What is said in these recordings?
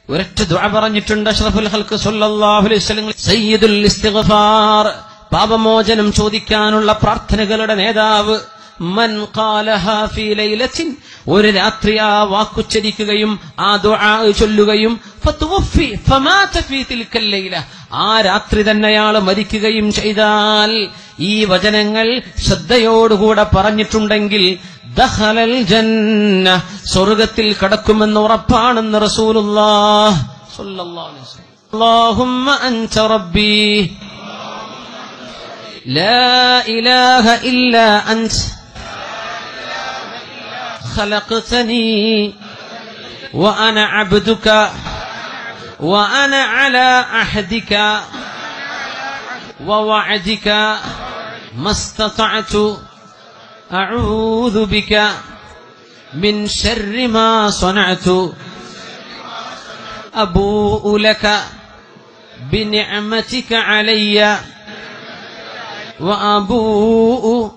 ഒരൊറ്റ ദുആ പറഞ്ഞിട്ടുണ്ട് അഷ്റഫുൽ ഹൽക്ക് സല്ലല്ലാഹു അലൈഹി വസല്ലം സയ്യിദുൽ ഇസ്തിഗ്ഫാർ പാപമോചനം ചോദിക്കാനുള്ള പ്രാർത്ഥനകളുടെ നേതാവ് മൻ ഖാലഹാ ഫീ ലൈലത്തിൻ ഒരു രാത്രി ആ വാക്കുച്ചരിക്കുകയും ആ ദുആ ചൊല്ലുകയും ഫതുവഫി ഫമാത ഫീ തിൽക്കൽ ലൈല ആ രാത്രി തന്നെ അയാൾ മരിക്കുകയും ചെയ്താൽ ഈ വചനങ്ങൾ ശ്രദ്ധയോടുകൂടെ പറഞ്ഞിട്ടുണ്ടെങ്കിൽ ദഖലൽ ജന്ന സ്വർഗത്തിൽ കടക്കുമെന്ന് ഉറപ്പാണെന്ന് റസൂലുള്ളാഹ് സ്വല്ലല്ലാഹു അലൈഹി വസല്ലം اللهم أنت ربي لا إله إلا أنت خلقتني وأنا عبدك وأنا على عهدك ووعدك ما استطعت أعوذ بك من شر ما صنعت أبوء لك بنعمتك علي وأبوء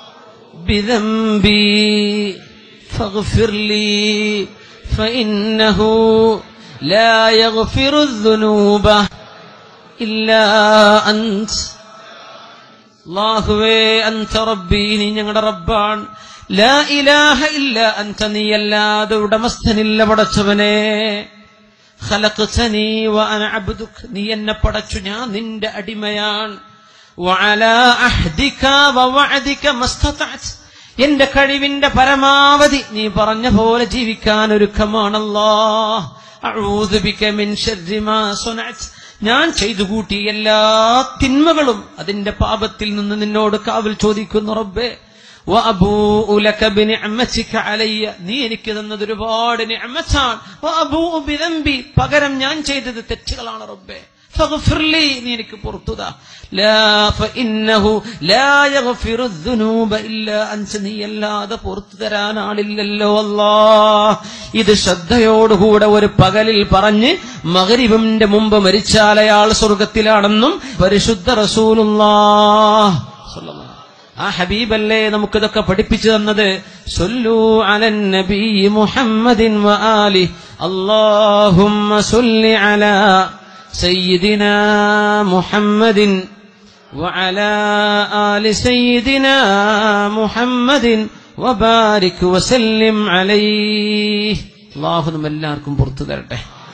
بذنبي فاغفر لي فإنه لا يغفر الذنوب إلا أنت അള്ളാഹുവേ അന്ത റബ്ബി നീ ഞങ്ങളുടെ റബ്ബാണ് ലാ ഇലാഹ ഇല്ല അന്ത നീയല്ലാതെ ഉടമസ്ഥനില്ല പടച്ചവനെ ഖലഖ്തനി വഅന അബ്ദുക് നീ എന്നെ പടച്ചു ഞാൻ നിന്റെ അടിമയാണ് വഅലാ അഹ്ദിക വവഅദിക മസ്തതഅത് എന്റെ കഴിവിന്റെ പരമാവധി നീ പറഞ്ഞ പോലെ ജീവിക്കാൻ ഒരുക്കമാണല്ലോ അഊദു ബിക മിൻ ശർരി മാ സ്വനഅത് ഞാൻ ചെയ്തു കൂട്ടി എല്ലാ തിന്മകളും അതിന്റെ പാപത്തിൽ നിന്ന് നിന്നോട് കാവൽ ചോദിക്കുന്നു റബ്ബേ وأبوء لك بنعمتك علي നീ എനിക്ക് തന്നത് ഒരുപാട് നിഅമത്താണ് وأبوء بذنبي പകരം ഞാൻ ചെയ്തത് തെറ്റുകളാണ് റബ്ബേ فاغفر لي നീ എനിക്ക് പുറത്തുതാ لا فإنه لا يغفر الذنوب إلا أنت നീ അല്ലാതെ പുറത്തു തരാൻ ആളില്ലല്ലോ അല്ലാ ഇത് ശ്രദ്ധയോടുകൂടെ ഒരു പകലിൽ പറഞ്ഞ് മകരിബിന്റെ മുമ്പ് മരിച്ചാൽ അയാൾ സ്വർഗത്തിലാണെന്നും പരിശുദ്ധ റസൂലുള്ളാഹ് സ്വല്ലല്ലാഹു ആ ഹബീബല്ലേ നമുക്കിതൊക്കെ പഠിപ്പിച്ചു തന്നത് സൊല്ലു അലൻ നബി മുഹമ്മദിൻ വആലി അല്ലാഹുമ്മ സല്ലി അലാ സയ്യിദിനാ മുഹമ്മദിൻ وعلى آل سيدنا محمد وبارك وسلم عليه الله നമ്മെല്ലാവർക്കും പുറത്തു തരട്ടെ